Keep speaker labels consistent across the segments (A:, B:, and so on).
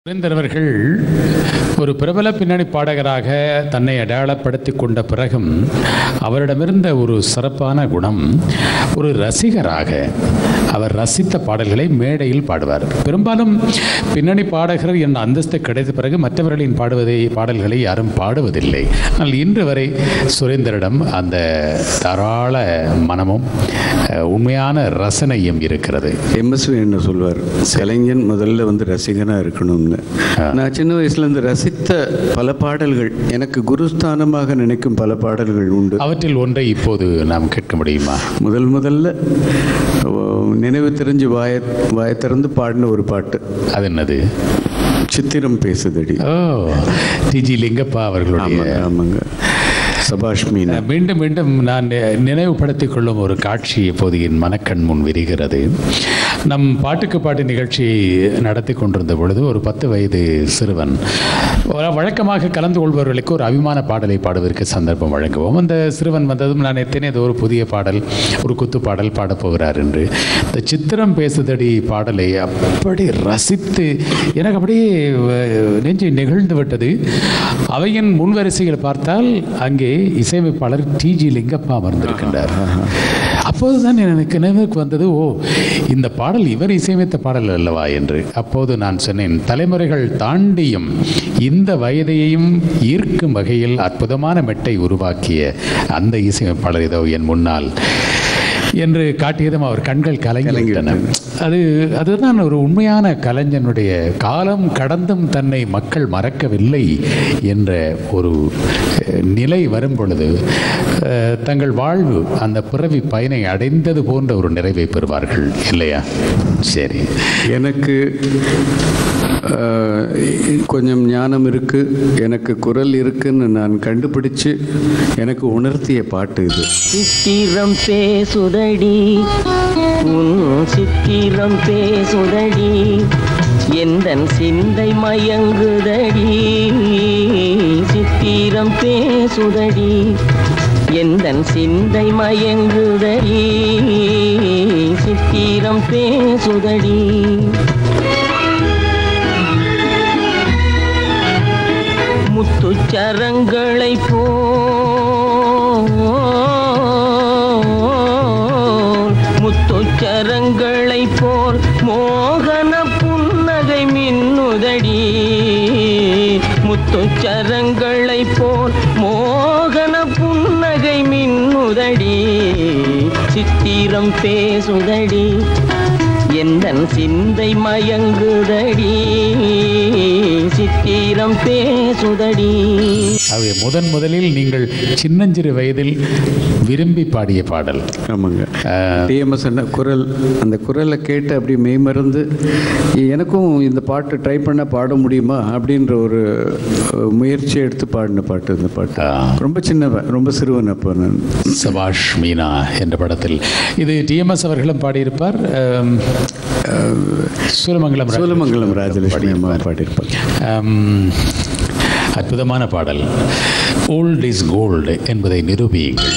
A: சுரேந்தர் அவர்கள் ஒரு பிரபல பின்னணி பாடகராக தன்னை அடையாளப்படுத்தி கொண்ட பிறகும் அவரிடமிருந்த ஒரு சிறப்பான குணம் ஒரு ரசிகராக அவர் ரசித்த பாடல்களை மேடையில் பாடுவார் பெரும்பாலும் பின்னணி பாடகர் என்ற அந்தஸ்து கிடைத்த பிறகு மற்றவர்களின் பாடுவதை பாடல்களை யாரும் பாடுவதில்லை ஆனால் இன்று வரை சுரேந்தரிடம் அந்த தாராள மனமும் அஹ், உண்மையான ரசனையும் இருக்கிறது
B: எம்எஸ்வி என்ன சொல்வார் கலைஞன் முதல்ல வந்து ரசிகனாக இருக்கணும்னு நான் சின்ன வயசுலேருந்து ரசித்த பல பாடல்கள் எனக்கு குருஸ்தானமாக நினைக்கும் பல பாடல்கள் உண்டு
A: அவற்றில் ஒன்றை இப்போது நாம் கேட்க முடியுமா
B: முதல் முதல்ல ஓ, நினைவு தெரிஞ்சு வாய வாய திறந்து பாடின ஒரு பாட்டு
A: அது என்னது
B: சித்திரம் பேசுதடி
A: ஓ டிஜி லிங்கப்பா அவர்களுடைய
B: ஆமாங்க ஆமாங்க சபாஷ் மீனா
A: மீண்டும் மீண்டும் நான் நி- நினைவுபடுத்திக் கொள்ளும் ஒரு காட்சி இப்போது என் மனக்கண் முன் விரிகிறது நம் பாட்டுக்கு பாட்டு நிகழ்ச்சி நடத்தி கொண்டிருந்த பொழுது ஒரு பத்து வயது சிறுவன் வ- வழக்கமாக கலந்து கொள்பவர்களுக்கு ஒரு அபிமான பாடலை பாடுவதற்கு சந்தர்ப்பம் வழங்குவோம் அந்த சிறுவன் வந்ததும் நான் எத்தனை ஏதோ ஒரு புதிய பாடல் ஒரு குத்து பாடல் பாடப் போகிறார் என்று இந்த சித்திரம் பேசுதடி பாடலை அப்படி ரசித்து எனக்கு அப்படியே அஹ், நெஞ்சு நெகிழ்ந்து விட்டது அவையின் முன்வரிசையில் பார்த்தால் அங்கே இசையமைப்பாளர் டிஜி லிங்கப்பா அமர்ந்திருக்கின்றார் அப்போதுதான் எனக்கு நினைவுக்கு வந்தது ஓ இந்த பாடல் இவர் இசையமைத்த பாடல் அல்லவா என்று அப்போது நான் சொன்னேன் தலைமுறைகள் தாண்டியும் இந்த வயதையும் ஈர்க்கும் வகையில் அற்புதமான மெட்டை உருவாக்கிய அந்த இசையமைப்பாளர் இதோ என் முன்னால் என்று காட்டியதும் அவர் கண்கள் கலங்கிவிட்டன அது அதுதான் ஒரு உண்மையான கலைஞனுடைய காலம் கடந்தும் தன்னை மக்கள் மறக்கவில்லை என்ற ஒரு அஹ், நிலை வரும் பொழுது அஹ், தங்கள் வாழ்வு அந்த பிறவி பயனை அடைந்தது போன்ற ஒரு நிறைவை பெறுவார்கள் இல்லையா சரி
B: எனக்கு ஆஹ், கொஞ்சம் ஞானம் இருக்கு எனக்கு குரல் இருக்குன்னு நான் கண்டுபிடிச்சு எனக்கு உணர்த்திய பாட்டு இது
C: சித்திரம் பேசுதடி உன் சித்திரம் பேசுதடி எந்தன் சிந்தை மயங்குதடி சித்திரம் பேசுதடி எந்தன் சிந்தை மயங்குதடி சித்திரம் பேசுதடி முத்துச்சரங்களை போல் முத்துச்சரங்களை போல் மோகன புன்னகை மின்னுதடி முத்துச்சரங்களை போல் மோகன புன்னகை மின்னுதடி சித்திரம் பேசுதடி எந்தன் சிந்தை மயங்குதடி சித்திரம் பேசுதடி
A: ஆகவே முதன் முதலில் நீங்கள் சின்னஞ்சிறு வயதில் விரும்பி பாடிய பாடல்
B: ஆமாங்க டிஎம்எஸ் அண்ணா குரல் அந்த குரலை கேட்டு அப்படி மெய்மறந்து எனக்கும் இந்த பாட்டு ட்ரை பண்ண பாட முடியுமா அப்படின்ற ஒரு அஹ், முயற்சி எடுத்து பாடின பாட்டு இந்த பாட்டு
A: ஆ.
B: ரொம்ப சின்னவன் ரொம்ப சிறுவன் அப்போ நான்
A: சபாஷ் மீனா என்ற படத்தில் இது டிஎம்எஸ் அவர்களும் பாடியிருப்பார் அம், சூலமங்கலம் ராஜ-
B: சோழமங்கலம் ராஜலட்சுமி அம்மா பாடியிருப்பாங்க
A: அம், அற்புதமான பாடல் ஓல்ட் இஸ் கோல்டு என்பதை நிரூபியுங்கள்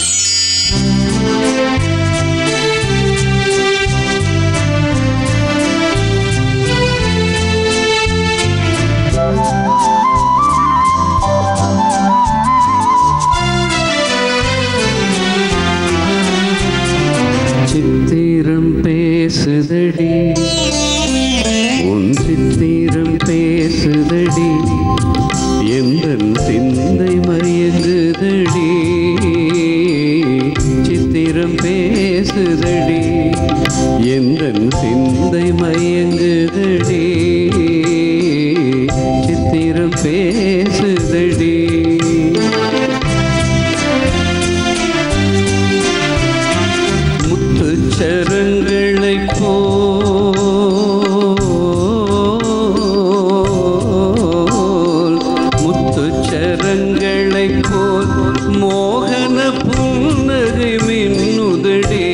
B: சித்திரம் பேசுதடி உன் சித்திரம் பேசுதடி எந்த சிந்தை மயங்குதடி சித்திரம் பேசுதடி எந்த சிந்தை மயங்குதடி சித்திரம் பேசுதடி முத்துச்சரங்களை போல் முத்துச்சரங்களை போல் மோகன புன்னகை மின்னுதடே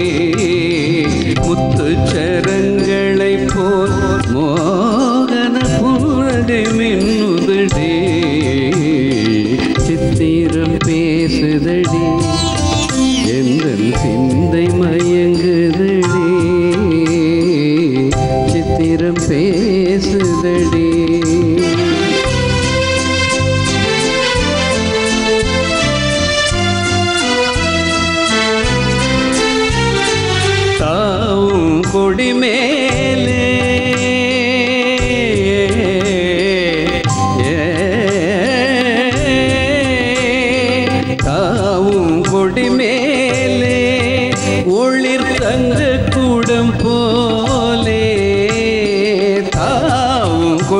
B: முத்துச்சரங்களை போல் மோகன புன்னகை மின்னுதடே சித்திரம் பேசுதடி எந்தன் சிந்தை மயங்குதடி சித்திரம் பேசுதடி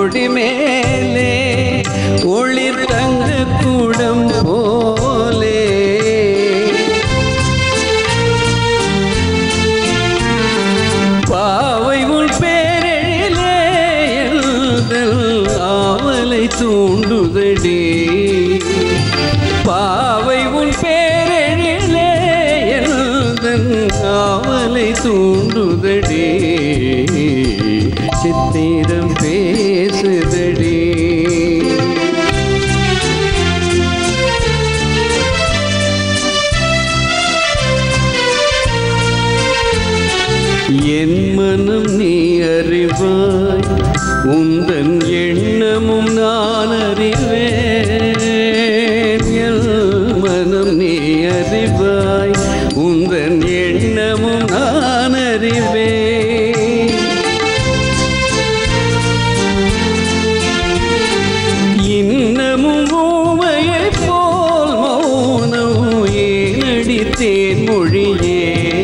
B: கொடி மேலே ஒளிர் தங்க கூடம் போலே பாவை உள் பேரிலே எழுதல் ஆவலை தூண்டுதடி பாவை உன் பேரிலே எழுதல் ஆவலை தூண்டுதடி சித்திரம் பேசுதடி என் மனம் நீ அறிவாய் உந்தன் எண்ணமும் நான் அறிவேன் என் மனம் நீ அறிவாய் உந்தன் எண்ணமும் நான் அறிவேன் இன்னமும் ஊமையைப் போல் மௌனம் ஏனடித்தேன் மொழியே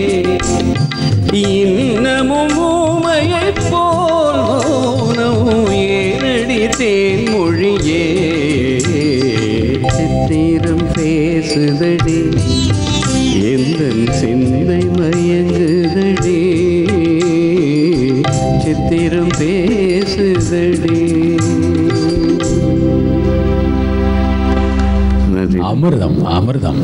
B: இன்னமும் ஊமையைப் போல் மௌனம் ஏனடித்தேன் மொழியே சித்திரம் பேசுதடி எந்த சிந்தை மயங்குதடி சித்திரம் பேசுதடி நன்றி
A: அமிர்தம் அமிர்தம்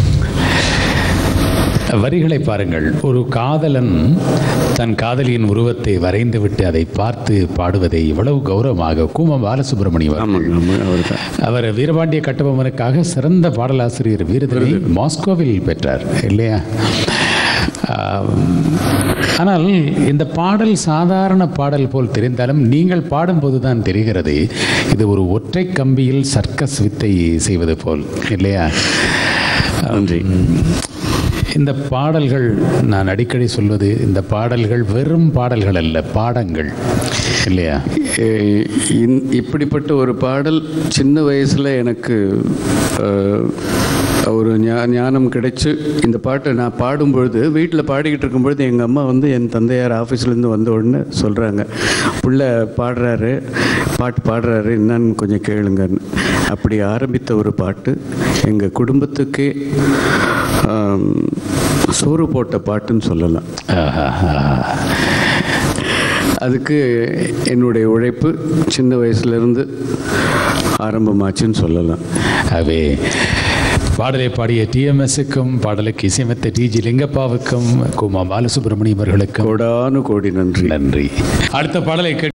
A: வரிகளை பாருங்கள் ஒரு காதலன் தன் காதலியின் உருவத்தை வரைந்துவிட்டு அதை பார்த்து பாடுவதை இவ்வளவு கௌரவமாக கூம பாலசுப்ரமணியம் அவர்கள்
B: ஆமாங்க ஆமாம் அவர் தான்
A: அவர் வீரபாண்டிய கட்டபொம்மனுக்காக சிறந்த பாடலாசிரியர் விருதினை மாஸ்கோவில் பெற்றார் இல்லையா ஆம், ஆனால் இந்த பாடல் சாதாரண பாடல் போல் தெரிந்தாலும் நீங்கள் பாடும்போது தான் தெரிகிறது இது ஒரு ஒற்றை கம்பியில் சர்க்கஸ் வித்தை செய்வது போல் இல்லையா
B: நன்றி
A: இந்த பாடல்கள் நான் அடிக்கடி சொல்வது இந்த பாடல்கள் வெறும் பாடல்கள் அல்ல பாடங்கள் இல்லையா
B: எ- இந்- இப்படிப்பட்ட ஒரு பாடல் சின்ன வயசில் எனக்கு அஹ், ஒரு ஞா- ஞானம் கிடைச்சு இந்த பாட்டை நான் பாடும்பொழுது வீட்டில் பாடிக்கிட்டு இருக்கும்பொழுது எங்கள் அம்மா வந்து என் தந்தையார் ஆஃபீஸ்லேருந்து வந்த உடனே சொல்கிறாங்க புள்ள பாடுறாரு பாட்டு பாடுறாரு என்னன்னு கொஞ்சம் கேளுங்கன்னு அப்படி ஆரம்பித்த ஒரு பாட்டு எங்கள் குடும்பத்துக்கே ஆம், சோறு போட்ட பாட்டுன்னு சொல்லலாம்
A: ஆஹா.
B: அதுக்கு என்னுடைய உழைப்பு சின்ன வயசுலேருந்து ஆரம்பமாச்சுன்னு சொல்லலாம்
A: ஆகவே பாடலை பாடிய டிஎம்எஸ்ஸுக்கும் பாடலுக்கு இசையமைத்த டிஜி லிங்கப்பாவுக்கும் குமா பாலசுப்ரமணியம் அவர்களுக்கும்
B: கோடானு கோடி நன்றி
A: நன்றி அடுத்த பாடலை கேட்க